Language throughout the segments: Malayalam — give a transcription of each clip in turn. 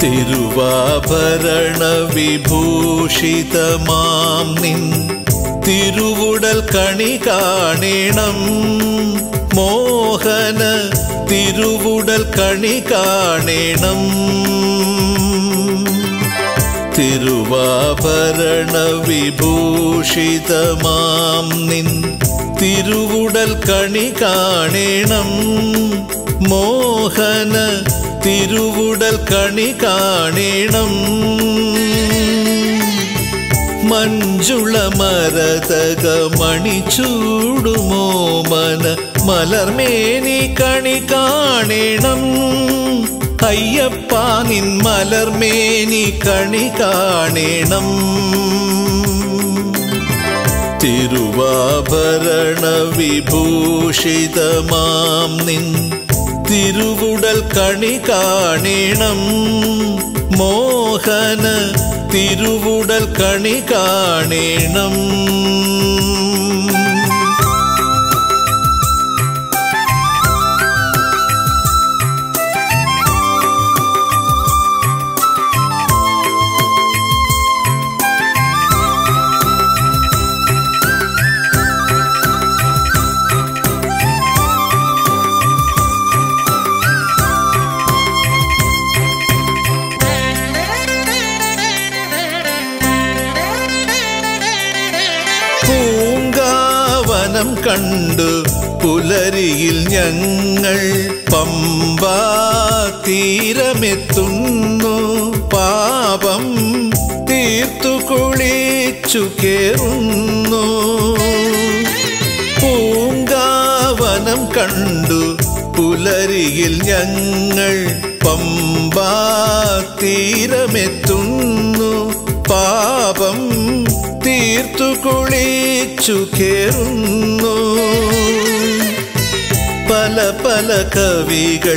തിരുവാഭരണ വിഭൂഷിതമാം നിൻ തിരുവുടൽ കണി കാണണം മോഹന തിരുവുടൽ കണി കാണണം തിരുവാഭരണ വിഭൂഷിതമാം നിൻ തിരുവുടൽ കണി കാണണം മോഹന തിരുവുടൽ കണി കാണണം മഞ്ജുള മരതക മണിച്ചൂടുമോമന മലർമേനി കണി കാണണം അയ്യപ്പ നിൻ മലർമേനി കണി കാണണം തിരുവാഭരണ വിഭൂഷിതമാം നിൻ തിരുവുടൽ കണി കാണണം മോഹന തിരുവുടൽ കണി കാണണം പൂങ്കാവനം കണ്ടു പുലരിയിൽ ഞങ്ങൾ പമ്പാ തീരമെത്തുന്നു പാപം തീർത്തു കുളിച്ചു കേറുന്നു പൂങ്കാവനം കണ്ടു പുലരിയിൽ ഞങ്ങൾ പമ്പാ തീരമെത്തുന്നു പാപം തീർത്തു കുളിച്ചു കേറുന്നു പല പല കവികൾ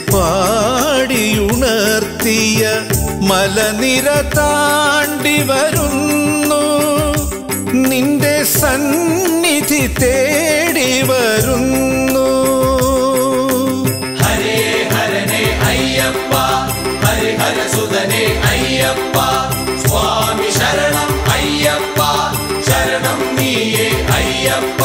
പാടിയുണർത്തിയ മലനിര താണ്ടി വരുന്നു നിന്റെ സന്നിധി തേടി വരുന്നു ഹരേ ഹരനെ അയ്യപ്പ ഹരിഹര സുതനെ അയ്യപ്പ സ്വാമി ശരണം അയ്യപ്പ ശരണം നീയേ അയ്യപ്പ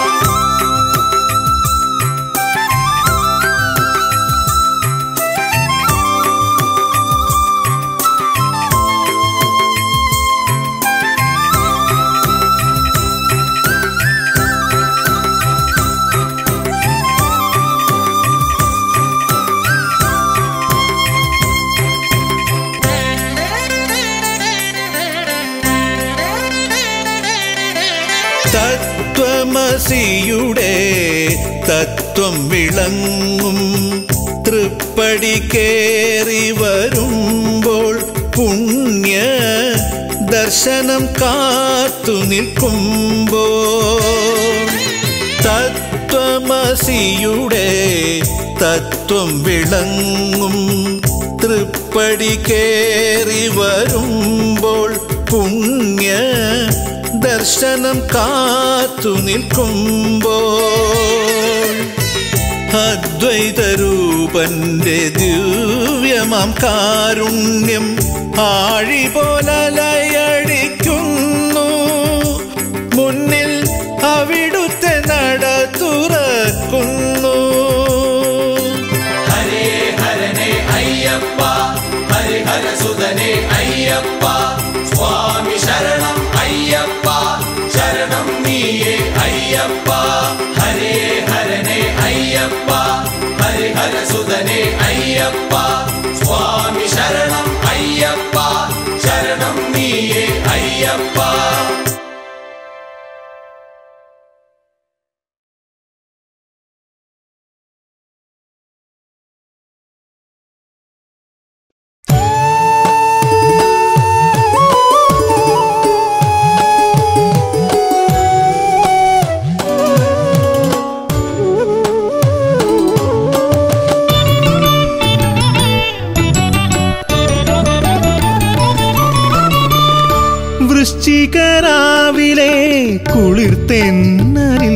തത്വമസിയുടെ തത്വം വിളങ്ങും തൃപ്പടി കേറി വരുമ്പോൾ പുണ്യ ദർശനം കാത്തു നിൽക്കുമ്പോൾ തത്വമസിയുടെ തത്വം വിളങ്ങും തൃപ്പടി കേറി വരുമ്പോൾ പുണ്യ ദർശനം കാത്തു നിൽക്കുമ്പോൾ അദ്വൈതരൂപന്റെ ദിവ്യമാം കാരുണ്യം ആഴി പോലലയടിക്കുന്നു മുന്നിൽ അവിടുത്തെ നട തുറക്കുന്നു ഹരേ ഹരനെ അയ്യപ്പ ഹരിഹര സുതനെ അയ്യപ്പ സ്വാമി ശരണം അയ്യപ്പ ശരണം നീയേ അയ്യപ്പ ഹരേ ഹരനെ അയ്യപ്പ ഹരിഹര സുതനെ അയ്യപ്പ സ്വാമി ശരണം അയ്യപ്പ ശരണം നീയേ അയ്യപ്പ വൃശ്ചികരാവിലെ കുളിർത്തെന്നലിൽ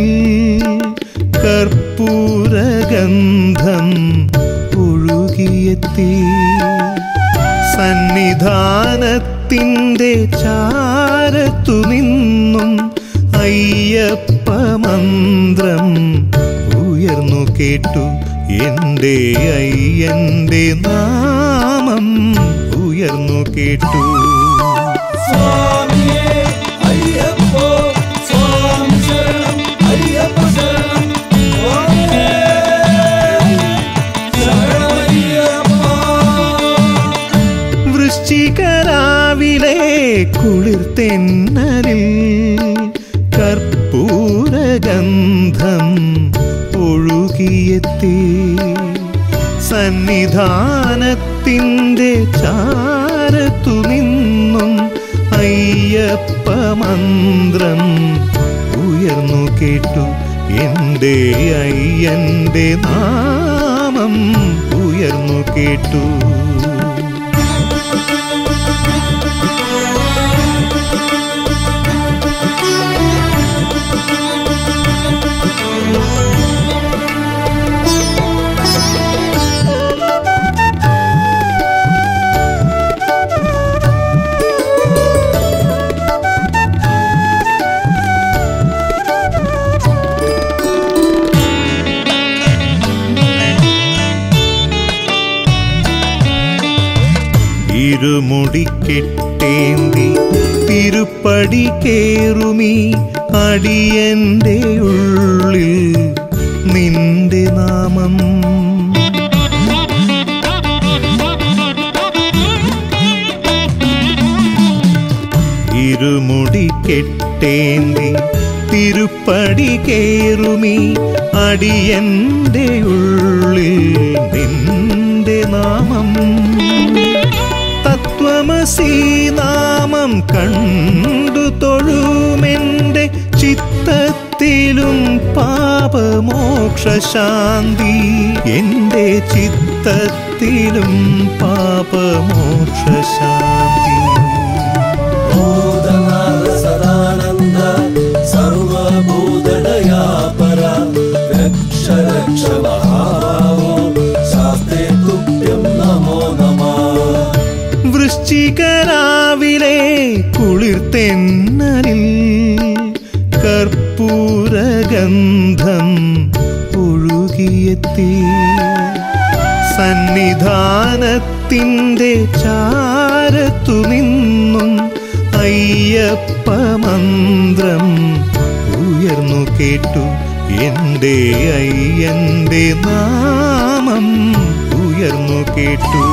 കർപ്പൂരഗന്ധം ഒഴുകിയെത്തി സന്നിധാനത്തിൻ്റെ ചാരത്തു നിന്നും അയ്യപ്പ മന്ത്രം ഉയർന്നു കേട്ടു എൻ്റെ അയ്യൻ്റെ നാമം ഉയർന്നു കേട്ടു സ്വാമിയേ അയ്യപ്പോ സ്വാമി ശരണം അയ്യപ്പ ശരണം സ്വാമിയേ ശരണമയ്യപ്പ വൃശ്ചികരാവിലെ കുളിർത്തെന്നലിൽ കർപ്പൂരഗന്ധം ഒഴുകിയെത്തി സന്നിധാനത്തിൻ്റെ ചാരത്തു നിന്നും അയ്യപ്പ മന്ത്രം ഉയർന്നു കേട്ടു എൻ്റെ അയ്യൻ്റെ നാമം ഉയർന്നു കേട്ടു ഇരുമുടിക്കെട്ടേന്തി തിരുപ്പടി കേറുമീ അടിയന്റെ ഉള്ളിൽ നിന്റെ നാമം ഇരുമുടിക്കെട്ടേന്തി തിരുപ്പടി കേറുമീ അടിയന്റെ ഉള്ളിൽ നിന്റെ നാമം തത്വമസി നാമം കണ്ടു തൊഴുമെൻ്റെ ചിത്തത്തിലും പാപമോക്ഷശാന്തി എൻ്റെ ചിത്തത്തിലും പാപമോക്ഷശാന്തി ഭൂതനാഥ സദാനന്ദ സർവഭൂതദയാ പര രക്ഷ രക്ഷ മഹാഭാവോ ശാസ്ത്രേ തുഭ്യം നമോ നമഃ വൃശ്ചികരാവിലെ കുളിർത്തെന്നലിൽ കർപ്പൂരഗന്ധം ഒഴുകിയെത്തി സന്നിധാനത്തിൻ്റെ ചാരത്തു നിന്നും അയ്യപ്പ മന്ത്രം ഉയർന്നു കേട്ടു എൻ്റെ അയ്യൻ്റെ നാമം ഉയർന്നു കേട്ടു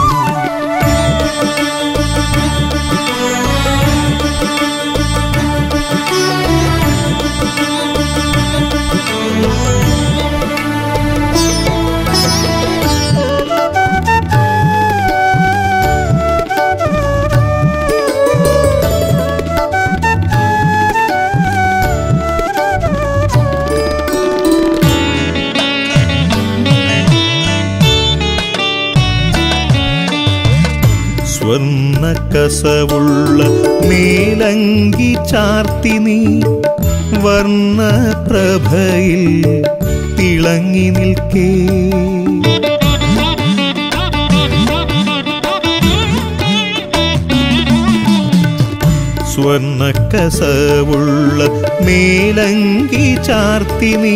സ്വർണ്ണ കസവുള്ള മേലങ്കി ചാർത്തി നീ വർണ്ണപ്രഭയിൽ തിളങ്ങി നിൽക്കേ സ്വർണ്ണ കസവുള്ള മേലങ്കി ചാർത്തി നീ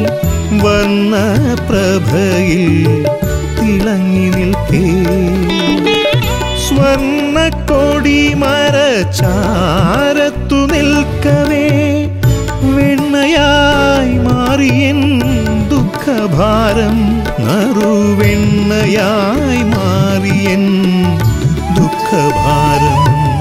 വർണ്ണപ്രഭയിൽ തിളങ്ങി നിൽക്കേ സ്വർണ്ണക്കൊടി മരച്ചാരത്തു നിൽക്കവേ വെണ്ണയായി മാറിയൻ ദുഃഖഭാരം നറുവെണ്ണയായി മാറിയൻ ദുഃഖഭാരം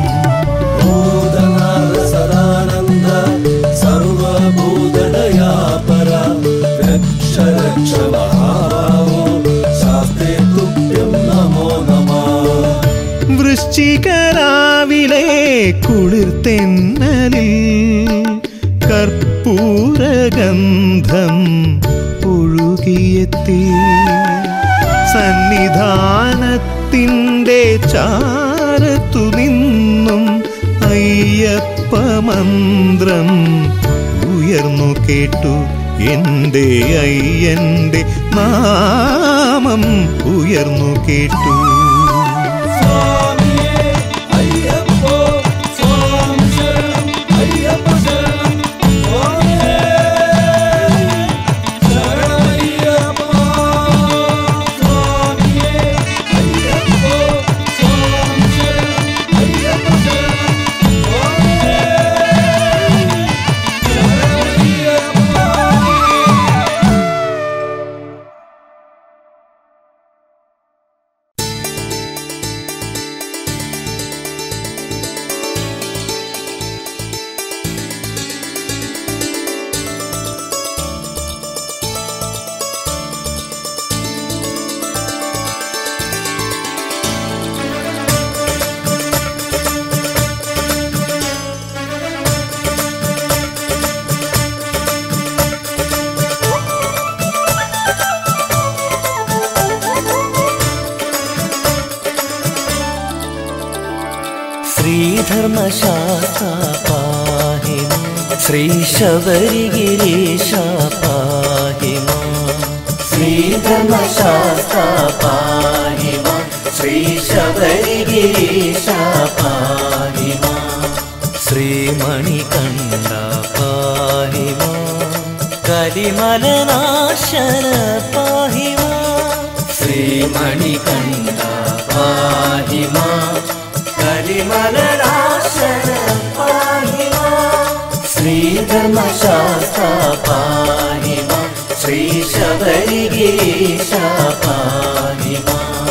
ഭൂതനാഥ സദാനന്ദ സർവഭൂതദയാ പര രക്ഷ രക്ഷ മഹാഭാവോ ശാസ്ത്രേ തുഭ്യം നമോ നമഃ വൃശ്ചികരാവിലെ കുളിർത്തെന്നലിൽ കർപ്പൂരഗന്ധം ഒഴുകിയെത്തി സന്നിധാനത്തിൻ്റെ ചാരത്തു നിന്നും അയ്യപ്പ മന്ത്രം ഉയർന്നു കേട്ടു എൻ്റെ അയ്യൻ്റെ നാമം ഉയർന്നു കേട്ടു സ്വാമി ശ്രീധർമ്മശാസ്ത്ര പാഹി മാം ശ്രീ ശബരിഗിരീശ പാഹി മാം ശ്രീധർമ്മശാസ്ത്ര പാഹി മാം ശ്രീ ശബരിഗിരീശ പാഹി മാം ശ്രീമണികണ്ഠ പാഹി മാം കലിമലനാശന പാഹി മാം ശ്രീമണികണ്ഠ പാഹി മാം കലിമലനാശന പാഹി മാം ശ്രീധർമ്മശാസ്ത്ര പാഹി മാം ശ്രീ ശബരിഗീശ പാഹി മാം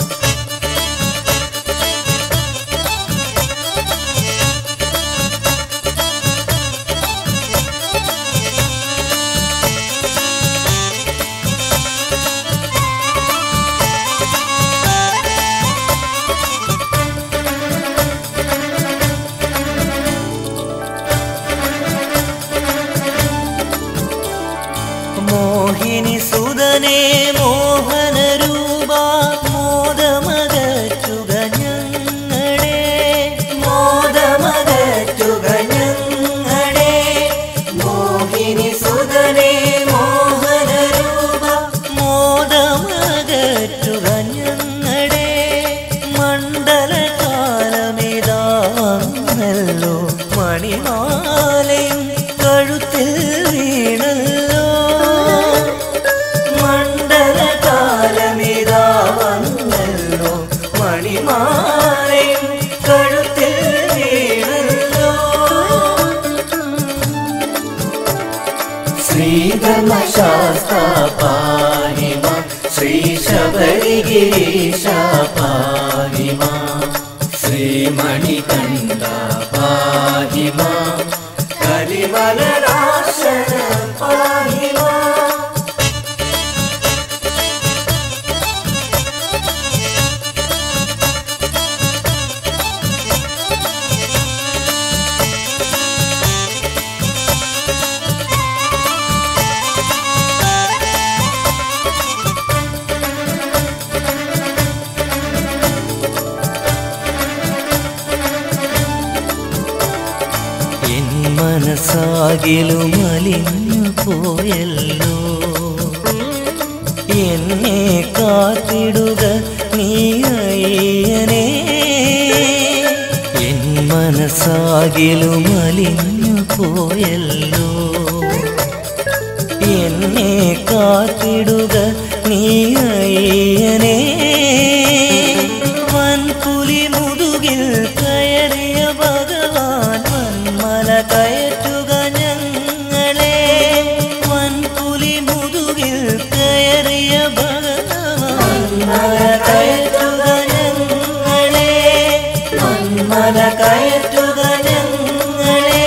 മോഹിനി സുതനേ മോഹന രൂപ മോദമകറ്റുക ഞങ്ങളെ മോദമകറ്റുക ഞങ്ങളെ മോഹിനി സുതനേ മോഹന രൂപ മോദമകറ്റുക ഞങ്ങളെ മണ്ഡലകാലമിതാന്നല്ലോ മണിമാലയും കഴുത്തിൽ വീണല്ലോ മണ്ഡലകാലമിതാവന്നല്ലോ മണിമാലയും കഴുത്തിൽ വീണല്ലോ ശ്രീധർമ്മശാസ്ത്ര പാഹിമ ശ്രീ ശബരിഗിരീശ പാഹിമ ശ്രീമണികണ്ഠ പാഹിമ കലിമലനാശന പാഹിമ എൻ മനസ്സാകിലും അലിഞ്ഞു പോയല്ലോ എന്നെ കാത്തിടുക നീ അയ്യനെ എൻ മനസ്സാകിലും അലിഞ്ഞു പോയല്ലോ എന്നെ കാത്തിടുക നീ അയ്യനെ വൻപുലി മുതുകിൽ കയറിയ ഭഗവാൻ വന്മല കയറ്റുക ഞങ്ങളെ വൻപുലി മുതുകിൽ കയറിയ ഭഗവാൻ വന്മല കയറ്റുക ഞങ്ങളെ വന്മല കയറ്റുക ഞങ്ങളെ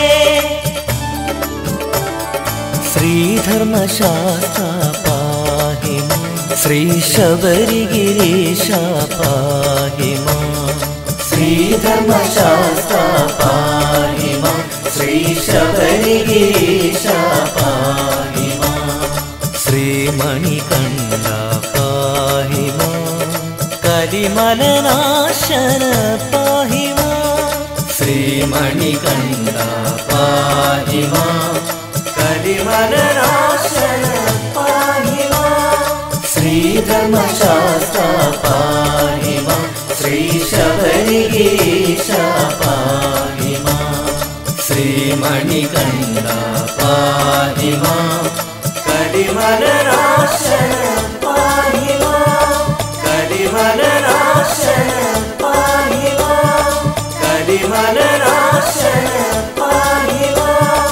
ശ്രീധർമ്മശാസ്ത്ര പാഹി മാം. ശ്രീ ശബരിഗിരീശ പാഹി മാം. ശ്രീധർമ്മശാസ്ത്ര പാഹി മാം. ശ്രീ ശബരിഗിരീശ പാഹി മാം. ശ്രീമണികണ്ഠ പാഹി മാം. കലിമലനാശന പാഹി മാം. ശ്രീമണികണ്ഠ പാഹി മാം. കലിമലനാശന പാഹി മാം. ശ്രീധർമ്മശാസ്ത്ര പാഹി മാം. ശ്രീ ശബരിഗീശ പാഹി മാം. ശ്രീമണികണ്ഠ പാഹി മാം. കലിമലനാശന പാഹി മാം. കലിമലനാശന പാഹി മാം. കലിമലനാശന പാഹി മാം.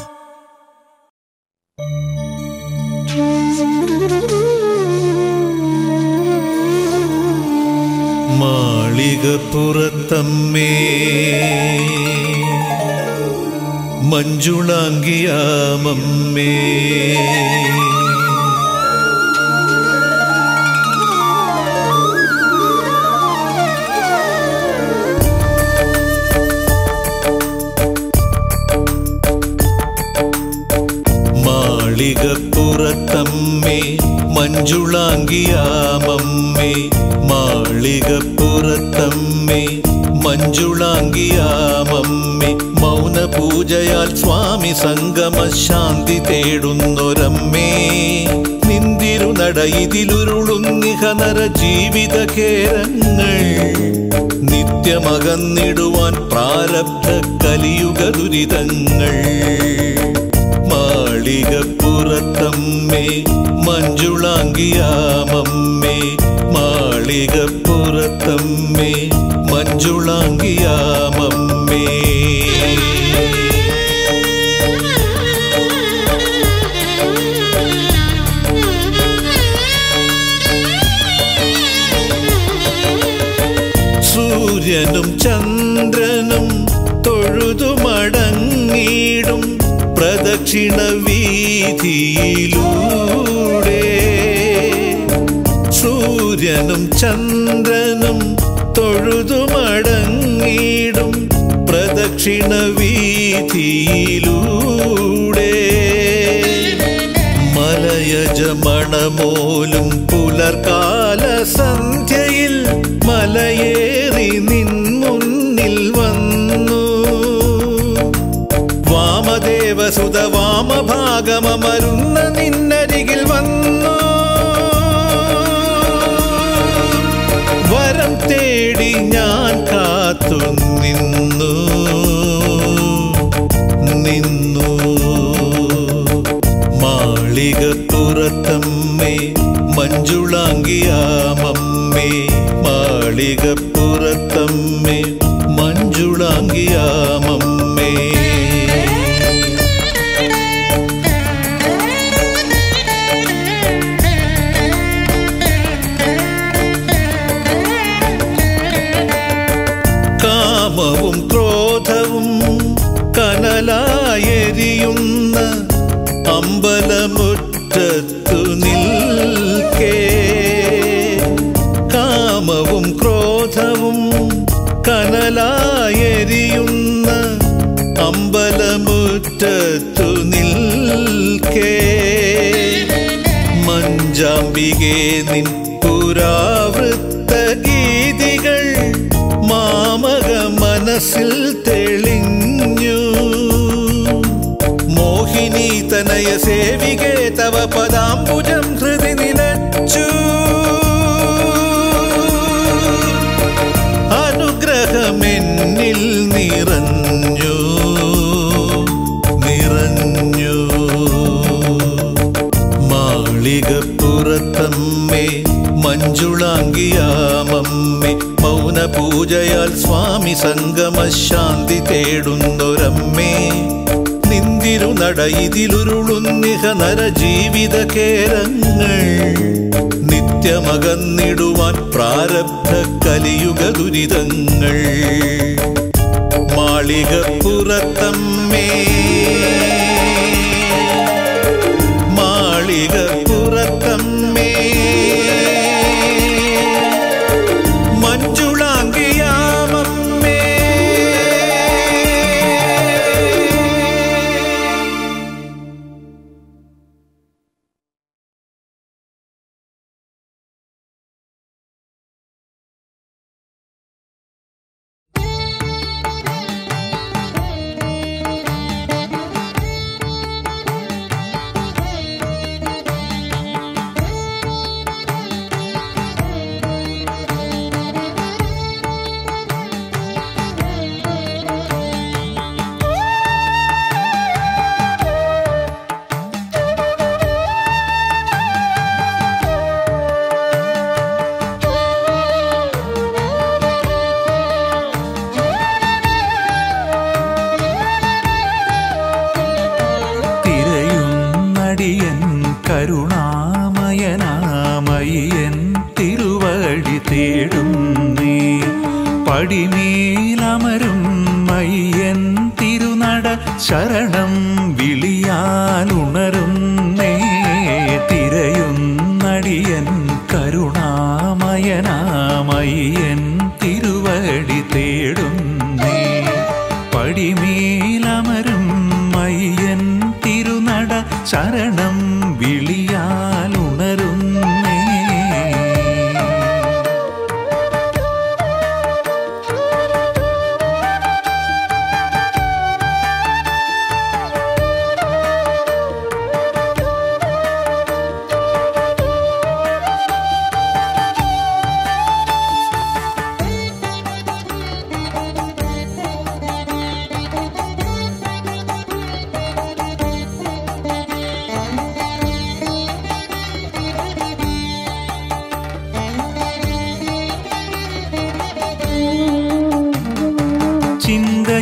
മാളികപ്പുറത്തമ്മേ മഞ്ജുളാങ്കിയാമമ്മേ മാളികപ്പുറത്തമ്മേ മഞ്ജുളാങ്കിയാമമ്മേ മാളികപ്പുറത്തമ്മേ മഞ്ജുളാങ്കിയാമമ്മേ മൗനപൂജയാൽ സ്വാമി സംഗമ ശാന്തി തേടുന്നൊരമ്മേ നിന്തിരുനട ഇതിലുരുളുന്നിഹ നര ജീവിത കേരങ്ങൾ നിത്യമകന്നിടുവാൻ പ്രാരബ്ധ കലിയുഗ ദുരിതങ്ങൾ മാളികപ്പുറത്തമ്മേ മഞ്ജുളാങ്കിയാമമ്മേ മാളികപ്പുറത്തമ്മേ മഞ്ജുളാങ്കിയാമമ്മേ സൂര്യനും ചന്ദ്രനും തൊഴുതുമടങ്ങിടും പ്രദക്ഷിണ വീതിയിലൂടെ സൂര്യനും ചന്ദ്രനും തൊഴുതുമടങ്ങിടും പ്രദക്ഷിണ വീതിയിലൂടെ മലയജമണമോലും പുലർകാല സന്ധ്യയിൽ മലയേറി നിൻ മുന്നിൽ വന്നു വാമദേവസുത വാമഭാഗമരുന്ന നിന്നരികിൽ വന്നു വരം തേടി ഞാൻ കാത്തു നിന്നു നിന്നു മാളികപ്പുറത്തമ്മേ മഞ്ജുളാങ്കിയാമമ്മേ മാളികപ്പുറത്തമ്മേ മഞ്ജുളാങ്കിയാമമ്മേ കാമവും ക്രോധവും കനലായെരിയുന്ന അമ്പലമുറ്റത്തു നിൽക്കേ കാമവും ക്രോധവും കനലായെരിയുന്ന അമ്പലമുറ്റത്തു നിൽക്കേ മഞ്ചാമ്പികേ നിൻ പുരാവൃത്ത ഗീതികൾ മാമക മനസ്സിൽ തെളിഞ്ഞു മോഹിനി തനയ സേവികേ തവ പദാംബുജം ഹൃദി നിലച്ചു അനുഗ്രഹമെന്നിൽ നിറഞ്ഞു നിറഞ്ഞു മാളികപ്പുറത്തമ്മേ മഞ്ജുളാങ്കിയാമമ്മേ മൗനപൂജയാൽ സ്വാമി സംഗമ ശാന്തി തേടുന്നൊരമ്മേ നിന്തിരുനട ഇതിലുരുളുന്നിഹ നര ജീവിത കേരങ്ങൾ നിത്യമകന്നിടുവാൻ പ്രാരബ്ധ കലിയുഗ ദുരിതങ്ങൾ മാളികപ്പുറത്തമ്മേ മാളികപ്പുറത്തമ്മേ മഞ്ജുളാങ്കിയാമമ്മേ തിരയുന്നടിയൻ കരുണാമയനാമയ്യൻ തിരുവടി തേടും നീ പടിമേലമരും മയ്യൻ തിരുനട ശരണം വിളിയാലുണരുന്നേ തിരയുന്നടിയൻ കരുണാമയനാമയ്യൻ തിരുവടി തേടും നീ പടിമേലമരും മയ്യൻ തിരുനട ശരണം വിളിയാലുണരുന്നേ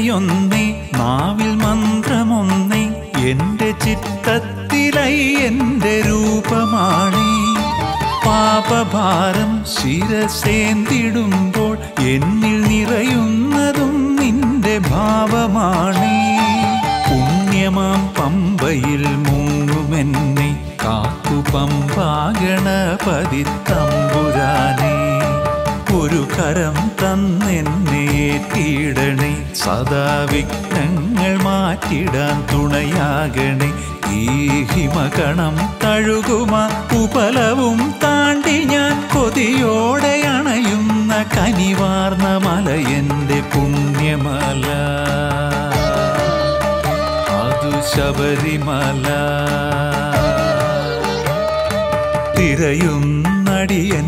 ചിന്തയൊന്നേ നാവിൽ മന്ത്രമൊന്നേ എന്റെ ചിത്തത്തിലൈ എന്റെ രൂപമാണേ പാപഭാരം ശിരസേന്തിടുമ്പോൾ എന്നിൽ നിറയുന്നതും നിന്റെ ഭാവമാണേ പുണ്യമാം പമ്പയിൽ മുങ്ങുമെന്നെ കാക്കു പമ്പാഗണപതി തമ്പുരാനേ ഒരു കരം തന്നെന്നെ തീടണേ സദാ വിഘ്നങ്ങൾ മാറ്റിടാൻ തുണയാകണേ ഈ ഹിമകണം തഴുകുമ ഉപലവും താണ്ടി ഞാൻ കൊതിയോടെ അണയുന്ന കനിവാർന്ന മലയന്റെ പുണ്യമല അതു ശബരിമല തിരയുന്നടിയൻ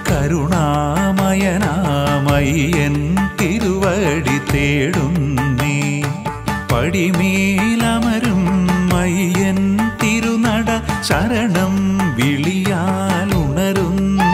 കരുണാമയനാമയ്യൻ തിരുവടി തേടുന്നേ പടിമേലമരും മയ്യൻ തിരുനട ശരണം വിളിയാലുണരുന്നേ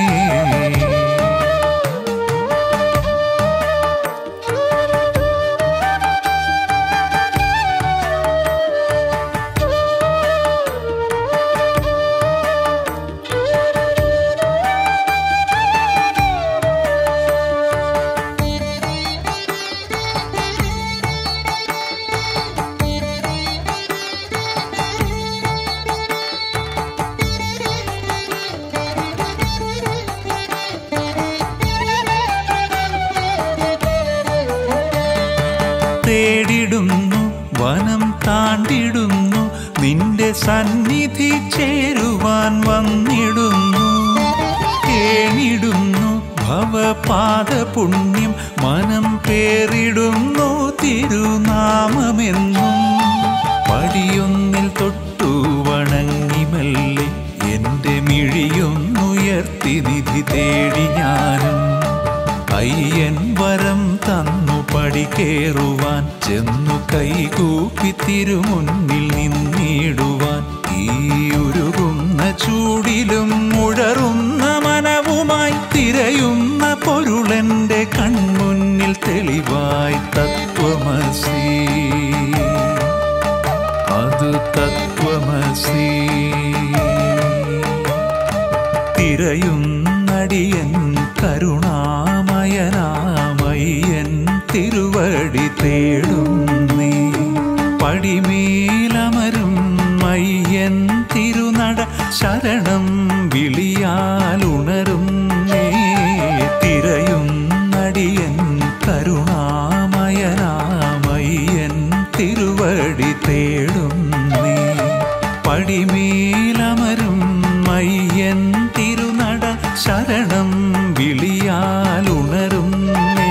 തേടിടുന്നു വനം താണ്ടിടുന്നു നിന്റെ സന്നിധി ചേരുവാൻ വന്നിടുന്നു കേണിടുന്നു ഭവപാദ പുണ്യം മനം പേറിടുന്നു തിരുനാമമെന്നും പടിയൊന്നിൽ തൊട്ടു വണങ്ങി മെല്ലെ എന്റെ മിഴിയൊന്നുയർത്തി നിധി തേടി ഞാനും അയ്യൻ വരം തന്നു പടി കേറുവാൻ ചെന്നു കൈകൂപ്പി തിരുമുന്നിൽ നിന്നിടുവാൻ ഈ ഉരുകുന്ന ചൂടിലും ഉഴറുന്ന മനവുമായി തിരയുന്ന പൊരുളെന്റെ കൺമുന്നിൽ തെളിവായി തത്വമസി അത് തത്വമസി തിരയുന്നടിയൻ കരുണാമയനാമയ്യൻ തിരുവടി തേടുന്നേ പടിമേലമരും മയ്യൻ തിരുനട ശരണം വിളിയാലുണരുന്നേ തിരയുന്നടിയൻ കരുണാമയനാമയ്യൻ തിരുവടി തേടുന്നേ പടിമേലമരും മയ്യൻ തിരുനട ശരണം വിളിയാലുണരുന്നേ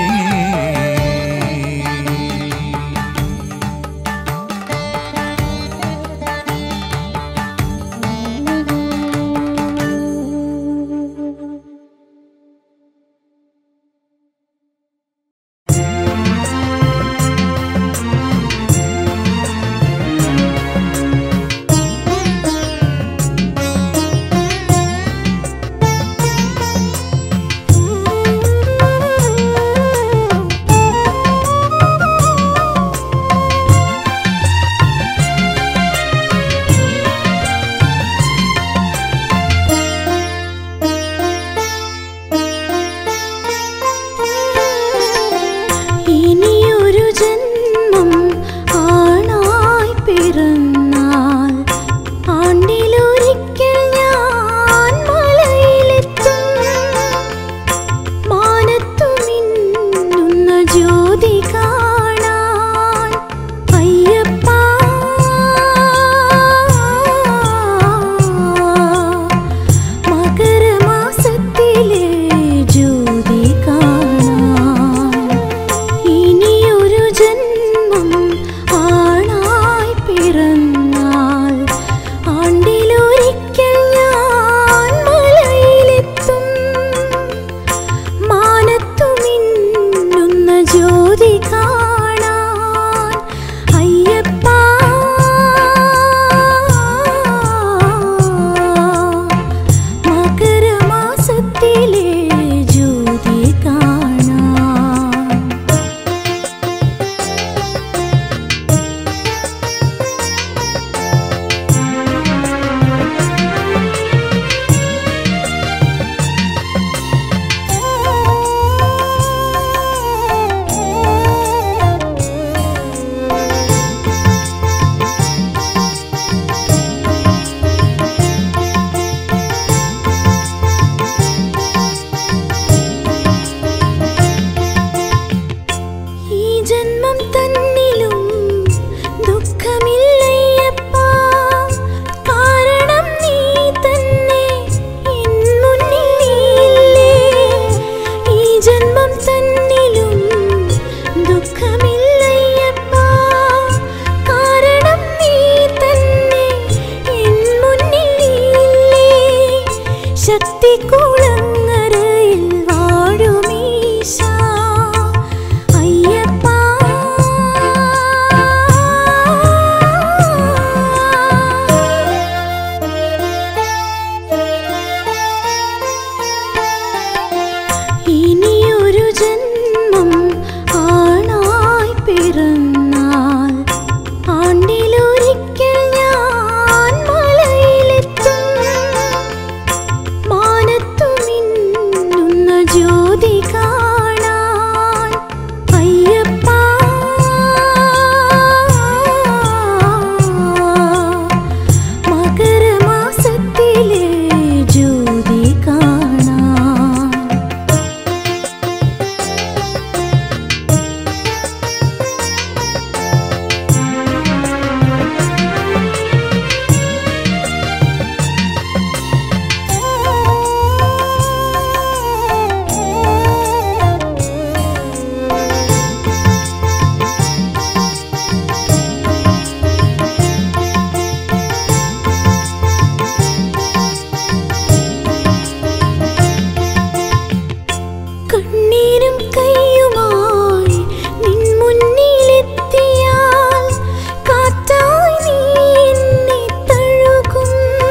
കണ്ണീരും കയ്യുമായി നിൻ മുന്നിലെത്തിയാൽ കാറ്റായി നീ എന്നെ തഴുകും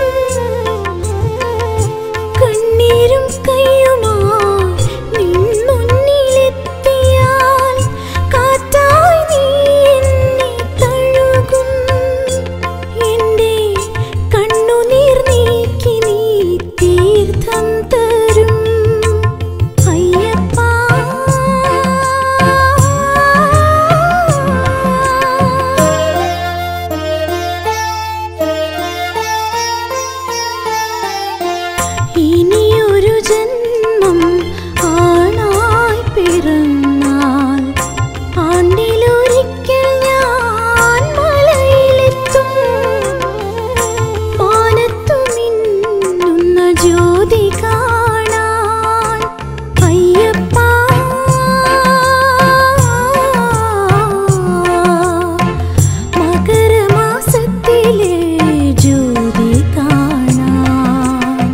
കണ്ണീരും കയ്യുമായി നിൻ മുന്നിലെത്തിയാൽ കാറ്റായി നീ എന്നെ തഴുകും എന്റെ കണ്ണുനീർ നീക്കി നീ തീർത്ഥം തരും അയ്യപ്പ ഇനിയൊരു ജന്മം ആണായി പിറന്നാൽ ആണ്ടിലൊരിക്കൽ ഞാൻ മലയിലെത്തും മാനത്തു മിന്നുന്ന ജ്യോതി കാണാൻ അയ്യപ്പ മകരമാസത്തിലെ ജ്യോതി കാണാൻ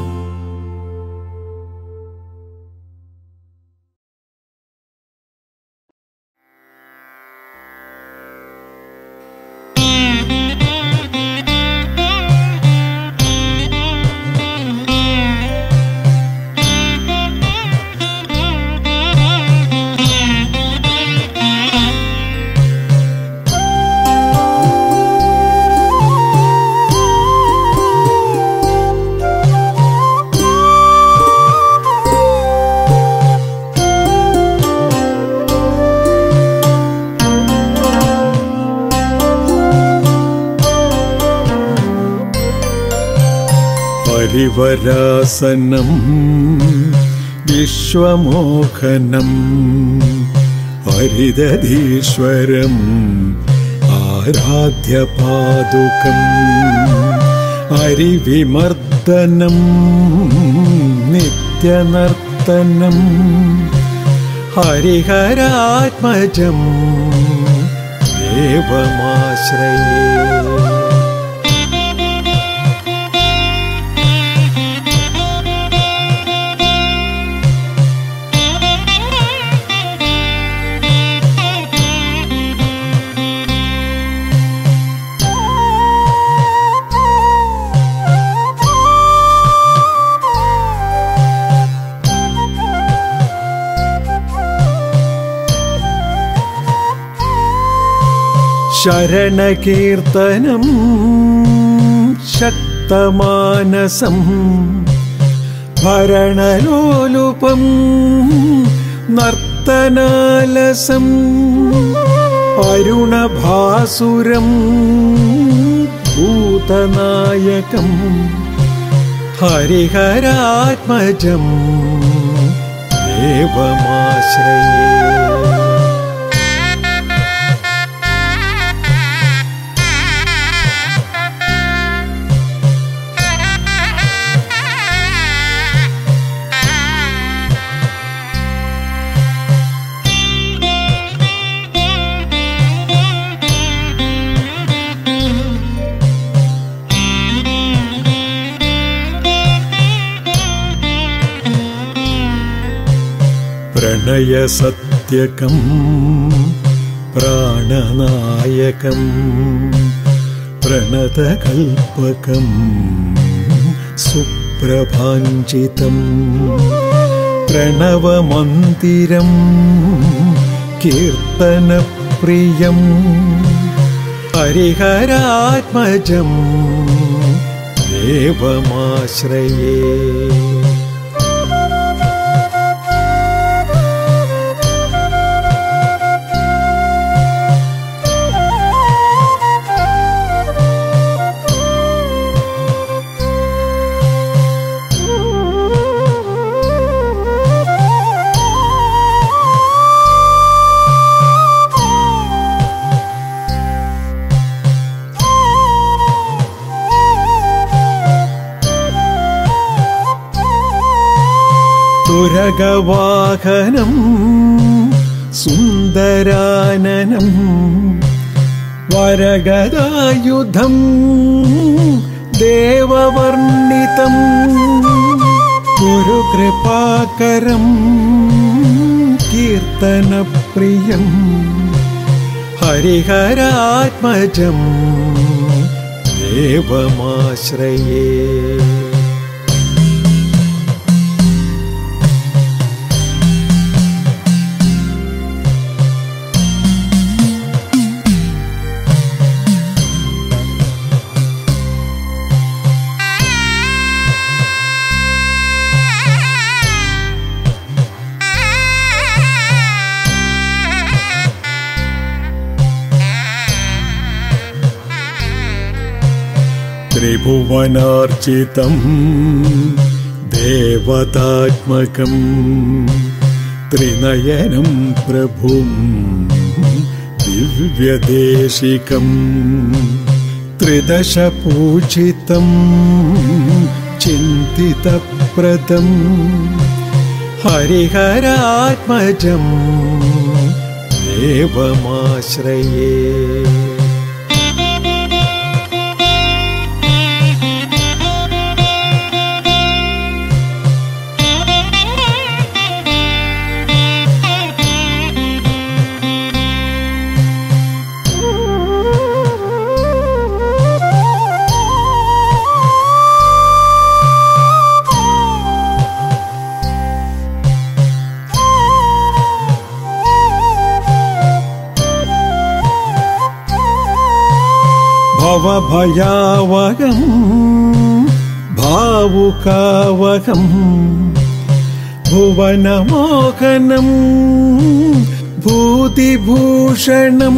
പരിവരാസനം വിശ്വമോഹനം ഹരിതധീശ്വരം ആരാധ്യപാദുകം അരിവിമർദ്ദനം നിത്യനർത്തനം ഹരിഹരാത്മജം ദേവമാശ്രയേ ശരണകീർത്തനം ശക്തമാനസം ഭരണലോലുപം നർത്തനാലസം അരുണഭാസുരം ഭൂതനായകം ഹരിഹരാത്മജം ദേവമാശ്രയേ പ്രണയസത്യകം പ്രാണനായകം പ്രണതകൽപകം സുപ്രഭാഞ്ചിതം പ്രണവമന്ദിരം കീർത്തനപ്രിയം ഹരിഹരാത്മജം ദേവമാശ്രയേ തുരകവാഹനം സുന്ദരാനനം വരഗദായുധം ദേവവർണിതം ഗുരുകൃപാകരം കീർത്തനപ്രിയം ഹരിഹരാത്മജം ദേവമാശ്രയേ त्रिभुवनार्चितं देवतात्मकं त्रिनयनं प्रभुं दिव्यदेशिकं त्रिदशपूजितं चिन्तितप्रदं हरिहरात्मजं देवमाश्रये ഭവഭയാവകം ഭാവുകാവകം ഭുവനമോഹനം ഭൂതിഭൂഷണം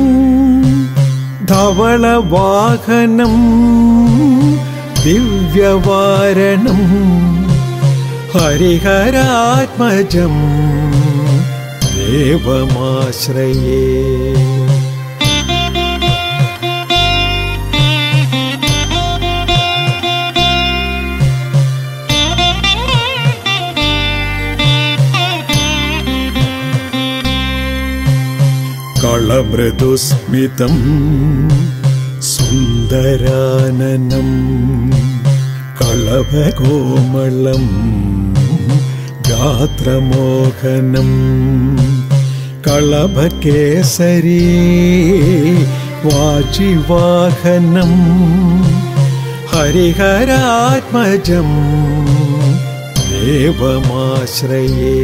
ധവളവാഹനം ദിവ്യവാരണം ഹരിഹരാത്മജം ദേവമാശ്രയേ കളമൃദുസ്മിതം സുന്ദരാനനം കളഭകോമളം ഗാത്രമോഹനം കളഭകേസരീ വാചിവാഹനം ഹരിഹരാത്മജം ദേവമാശ്രയേ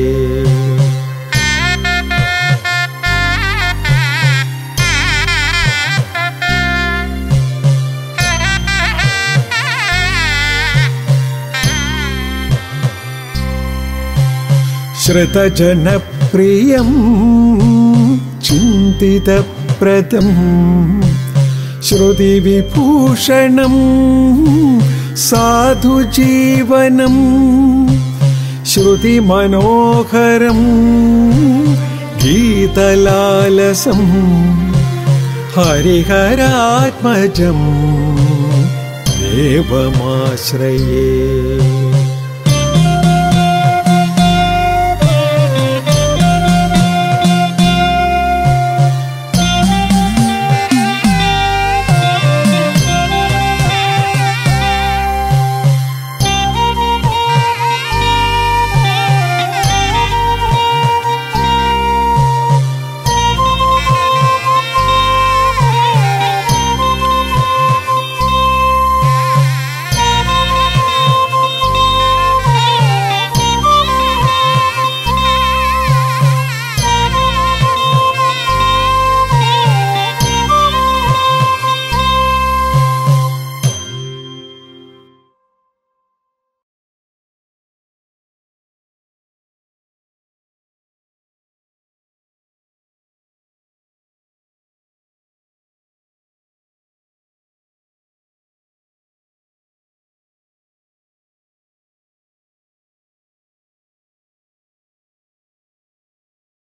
श्रुतजनप्रियं चिन्तितप्रदं श्रुतिविभूषणं साधुजीवनं श्रुतिमनोहरं गीतलालसं हरिहरात्मजं देवमाश्रये